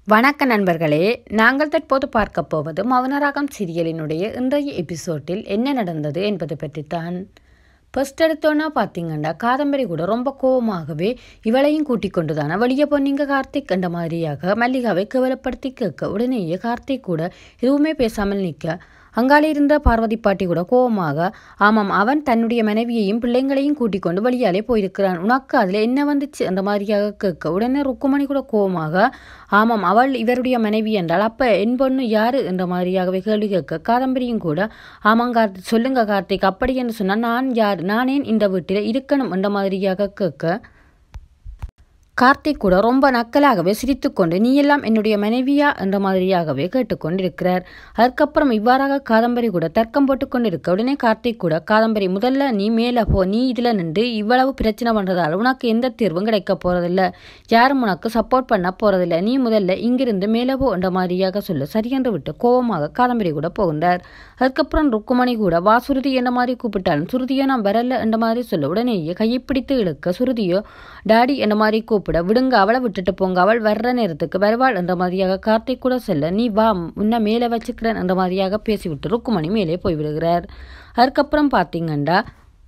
வணக்க நண்பர்களே நாங்கள் தற்போது பார்க்க போவது மௌனராகம் சீரியலினுடைய இன்றைய எபிசோட்டில் என்ன நடந்தது என்பது பற்றித்தான் ஃபர்ஸ்ட் எடுத்தோன்னா பார்த்தீங்கன்னா காதம்பரி கூட ரொம்ப கோவமாகவே இவளையும் கூட்டிக் கொண்டு தானே வெளியே போனீங்க கார்த்திக் என்ற மாதிரியாக மல்லிகாவை கேவலப்படுத்தி கேட்க உடனேயே கார்த்திக் கூட எதுவுமே பேசாமல் நிற்க அங்காலே இருந்த பார்வதி பாட்டி கூட கோபமாக ஆமாம் அவன் தன்னுடைய மனைவியையும் பிள்ளைங்களையும் கூட்டிக் கொண்டு வெளியாலே போயிருக்கிறான் உனக்கு அதில் என்ன வந்துச்சு அந்த மாதிரியாக கேட்க உடனே ருக்குமணி கூட கோபமாக ஆமாம் அவள் இவருடைய மனைவி என்றால் அப்போ என் பொண்ணு யாரு என்ற மாதிரியாகவே கேள்வி கேட்க காதம்பரியும் கூட ஆமாம் கார்த்திக் சொல்லுங்க கார்த்திக் அப்படி என்று சொன்னால் நான் யார் நானேன் இந்த வீட்டில் இருக்கணும் என்ற மாதிரியாக கேட்க கார்த்திக் கூட ரொம்ப நக்கலாகவே சிரித்துக்கொண்டு நீ எல்லாம் என்னுடைய மனைவியா என்ற மாதிரியாகவே கேட்டுக்கொண்டிருக்கிறார் அதுக்கப்புறம் இவ்வாறாக காதம்பரி கூட தர்க்கம் போட்டுக்கொண்டிருக்க உடனே கார்த்திக் கூட காதம்பரி முதல்ல நீ மேலே போ நீ இதில் நின்று இவ்வளவு பிரச்சனை பண்ணுறதால உனக்கு எந்த தீர்வும் கிடைக்க போறதில்ல யாரும் உனக்கு சப்போர்ட் பண்ண போறதில்ல நீ முதல்ல இங்கிருந்து மேலே போ என்ற மாதிரியாக சொல்லு சரியென்று விட்டு கோபமாக காதம்பரி கூட போகின்றார் அதுக்கப்புறம் ருக்குமணி கூட வா சுருதி என்ற மாதிரி கூப்பிட்டாலும் சுருதியோ நான் வரல என்ற மாதிரி சொல்ல உடனேயே கையை பிடித்து இழுக்க சுருதியோ டாடி என்ற மாதிரி கூப்பிட விடுங்க அவளை விட்டுட்டு போங்க அவள் வர்ற நேரத்துக்கு வருவாள் என்ற மாதிரியாக கார்த்திக் கூட செல்ல நீ வா உன்னை மேலே வச்சுக்கிறேன் என்ற மாதிரியாக பேசிவிட்டு ருக்குமணி மேலே போய்விடுகிறார் அதுக்கப்புறம் பார்த்தீங்கன்னா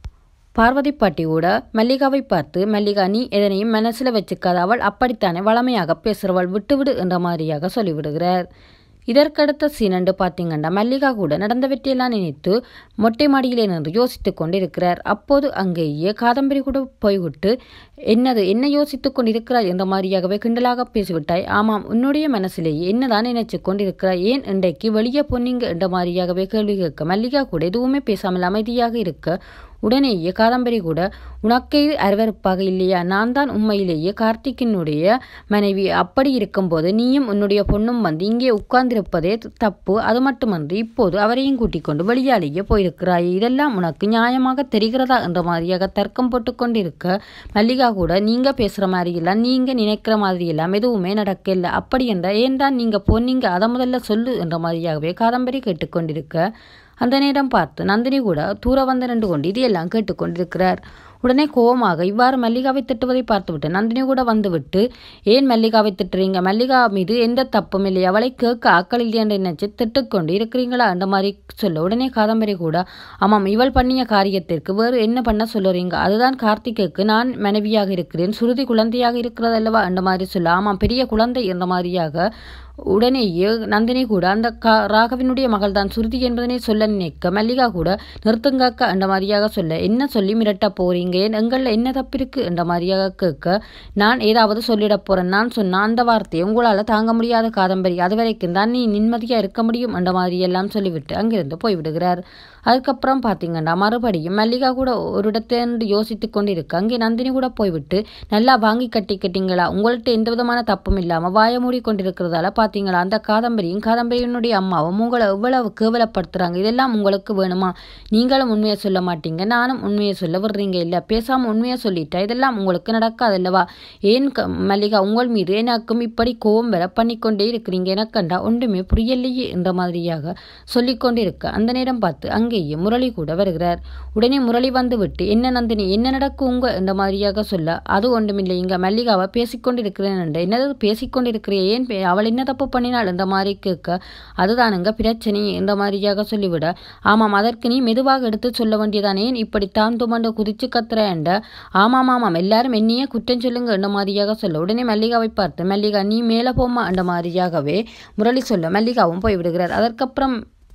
பார்வதி பாட்டி கூட மல்லிகாவை பார்த்து மல்லிகா நீ எதனையும் மனசில் வச்சுக்காத அவள் அப்படித்தானே வளமையாக பேசுகிறவள் விட்டுவிடு என்ற மாதிரியாக சொல்லிவிடுகிறார் இதற்கடுத்த சீனண்டு பார்த்தீங்கன்னா மல்லிகா கூட நடந்தவற்றையெல்லாம் நினைத்து மொட்டை மாடியிலே நின்று யோசித்து கொண்டிருக்கிறார் அப்போது அங்கேயே காதம்பரி கூட போய்விட்டு என்னது என்ன யோசித்து கொண்டிருக்கிறாய் என்ற மாதிரியாகவே கிண்டலாக பேசிவிட்டாய் ஆமாம் உன்னுடைய மனசிலேயே என்னதான் நினைச்சு கொண்டிருக்கிறாய் ஏன் இன்றைக்கு வெளியே பொன்னீங்க என்ற மாதிரியாகவே கேள்வி கேட்க மல்லிகா கூட எதுவுமே பேசாமல் அமைதியாக இருக்க உடனேயே காதம்பரி கூட உனக்கே அருவருப்பாக இல்லையா நான் தான் உண்மையிலேயே கார்த்திக்கினுடைய மனைவி அப்படி இருக்கும்போது நீயும் உன்னுடைய பொண்ணும் வந்து இங்கே உட்கார்ந்திருப்பதே தப்பு அது மட்டுமன்றி இப்போது அவரையும் கூட்டிக் கொண்டு வெளியாலேயே போயிருக்கிறாய் இதெல்லாம் உனக்கு நியாயமாக தெரிகிறதா என்ற மாதிரியாக தர்க்கம் போட்டு கொண்டிருக்க மல்லிகா கூட நீங்க பேசுற மாதிரி இல்லை நீங்க நினைக்கிற மாதிரி எல்லாம் எதுவுமே நடக்கல அப்படி என்ற ஏன் தான் நீங்க போனீங்க அதை முதல்ல சொல்லு என்ற மாதிரியாகவே காதம்பரி கேட்டுக்கொண்டிருக்க அந்த நேரம் பார்த்து நந்தினி கூட தூர வந்து நின்று கொண்டு இதையெல்லாம் கேட்டுக்கொண்டிருக்கிறார் உடனே கோபமாக இவ்வாறு மல்லிகாவை திட்டுவதை பார்த்துவிட்டு நந்தினி கூட வந்துவிட்டு ஏன் மல்லிகாவை திட்டுறீங்க மல்லிகா மீது எந்த தப்பும் இல்லை அவளை கேட்க ஆக்கள் இல்லை என்று நினைச்சு திட்டுக்கொண்டு இருக்கிறீங்களா அந்த மாதிரி சொல்ல உடனே காதம்பரி கூட ஆமாம் இவள் பண்ணிய காரியத்திற்கு வேறு என்ன பண்ண சொல்லுறீங்க அதுதான் கார்த்திகேக்கு நான் மனைவியாக இருக்கிறேன் சுருதி குழந்தையாக இருக்கிறது அல்லவா அந்த மாதிரி சொல்ல ஆமாம் பெரிய குழந்தை என்ற மாதிரியாக உடனேயே நந்தினி கூட அந்த கா ராகவினுடைய மகள் தான் சுருதி என்பதனை சொல்ல நினைக்க மல்லிகா கூட நிறுத்துங்காக்க அந்த மாதிரியாக சொல்ல என்ன சொல்லி மிரட்ட போறீங்க எங்களில் என்ன தப்பிருக்கு என்ற மாதிரியாக கேட்க நான் ஏதாவது சொல்லிட போறேன் நான் சொன்ன அந்த வார்த்தையை உங்களால் தாங்க முடியாத காதம்பரி அது வரைக்கும் தான் நீ நிம்மதியாக இருக்க முடியும் என்ற மாதிரி எல்லாம் சொல்லிவிட்டு அங்கிருந்து போய்விடுகிறார் அதுக்கப்புறம் பார்த்தீங்கன்னா மறுபடியும் மல்லிகா கூட ஒரு இடத்திலிருந்து யோசித்து கொண்டு இருக்கு அங்கே நந்தினி கூட போய்விட்டு நல்லா வாங்கி கட்டிக்கிட்டீங்களா உங்கள்கிட்ட எந்த விதமான தப்பும் இல்லாமல் வாய மூடி கொண்டிருக்கிறதால பார்த்தீங்களா அந்த காதம்பரியும் காதம்பரியினுடைய அம்மாவும் உங்களை எவ்வளவு கேவலப்படுத்துறாங்க இதெல்லாம் உங்களுக்கு வேணுமா நீங்களும் உண்மையை சொல்ல மாட்டீங்க நானும் உண்மையை சொல்ல விடுறீங்க இல்லை பேசாமல் உண்மையை சொல்லிட்டா இதெல்லாம் உங்களுக்கு நடக்காதல்லவா ஏன் மல்லிகா உங்கள் மீது எனக்கும் இப்படி கோவம் வர பண்ணிக்கொண்டே இருக்கிறீங்க எனக்கண்டா ஒன்றுமே புரியலையே என்ற மாதிரியாக சொல்லிக்கொண்டிருக்க அந்த நேரம் பார்த்து அங்கேயே முரளி கூட வருகிறார் உடனே முரளி வந்து விட்டு என்ன நந்தினி என்ன நடக்கும் உங்க என்ற மாதிரியாக சொல்ல அது ஒன்றுமில்லை இங்க மல்லிகாவை பேசிக்கொண்டிருக்கிறேன் என்ற என்னது பேசிக்கொண்டிருக்கிறேன் ஏன் அவள் என்ன தப்பு பண்ணினாள் என்ற மாதிரி கேட்க அதுதானுங்க பிரச்சனை என்ற மாதிரியாக சொல்லிவிட ஆமாம் அதற்கு நீ மெதுவாக எடுத்து சொல்ல வேண்டியதானே இப்படி தான் துமண்ட குதிச்சு கத்துறேன்ட ஆமாம் ஆமாம் எல்லாரும் என்னையே குற்றம் சொல்லுங்க என்ற மாதிரியாக சொல்ல உடனே மல்லிகாவை பார்த்து மல்லிகா நீ மேலே போமா என்ற மாதிரியாகவே முரளி சொல்ல மல்லிகாவும் போய்விடுகிறார் அதற்கப்புறம்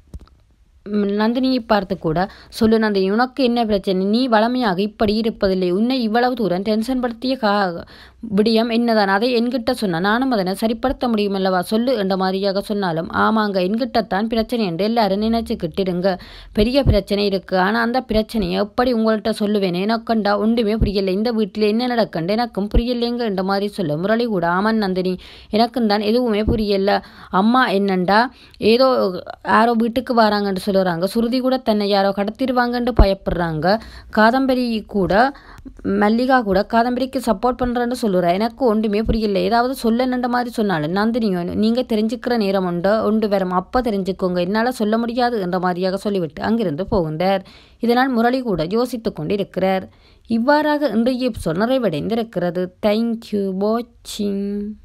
நந்தினியை பார்த்து கூட சொல்லு நந்தினி உனக்கு என்ன பிரச்சனை நீ வளமையாக இப்படி இருப்பதில்லை உன்னை இவ்வளவு தூரம் டென்ஷன் படுத்திய கா விடியம் என்னதான் அதை என்கிட்ட சொன்ன நானும் அதனை சரிப்படுத்த முடியும் அல்லவா சொல்லு என்ற மாதிரியாக சொன்னாலும் ஆமாங்க என்கிட்டத்தான் பிரச்சனை என்று எல்லாரும் நினைச்சுக்கிட்டு இருங்க பெரிய பிரச்சனை இருக்கு ஆனால் அந்த பிரச்சனையை எப்படி உங்கள்கிட்ட சொல்லுவேன் எனக்கண்டா ஒன்றுமே புரியலை இந்த வீட்டில் என்ன நடக்கண்டு எனக்கும் புரியலைங்க என்ற மாதிரி சொல்ல முரளி கூட ஆமாம் நந்தினி எனக்கும் தான் எதுவுமே புரியல அம்மா என்னண்டா ஏதோ யாரோ வீட்டுக்கு வராங்கன்னு சொல்லுறாங்க சுருதி கூட தன்னை யாரோ கடத்திடுவாங்கன்னு பயப்படுறாங்க காதம்பரி கூட மல்லிகா கூட காதம்பரிக்கு சப்போர்ட் பண்ணுறேன்னு சொல்லுறா எனக்கு ஒன்றுமே புரியல ஏதாவது சொல்ல நின்ற மாதிரி சொன்னாலும் நந்தினியும் நீங்கள் தெரிஞ்சுக்கிற நேரம் உண்டு உண்டு வரும் அப்போ தெரிஞ்சுக்கோங்க என்னால் சொல்ல முடியாது என்ற மாதிரியாக சொல்லிவிட்டு அங்கிருந்து போகின்றார் இதனால் முரளி கூட யோசித்து கொண்டு இருக்கிறார் இவ்வாறாக இன்றைய எபிசோட் நிறைவடைந்திருக்கிறது தேங்க்யூ வாட்சிங்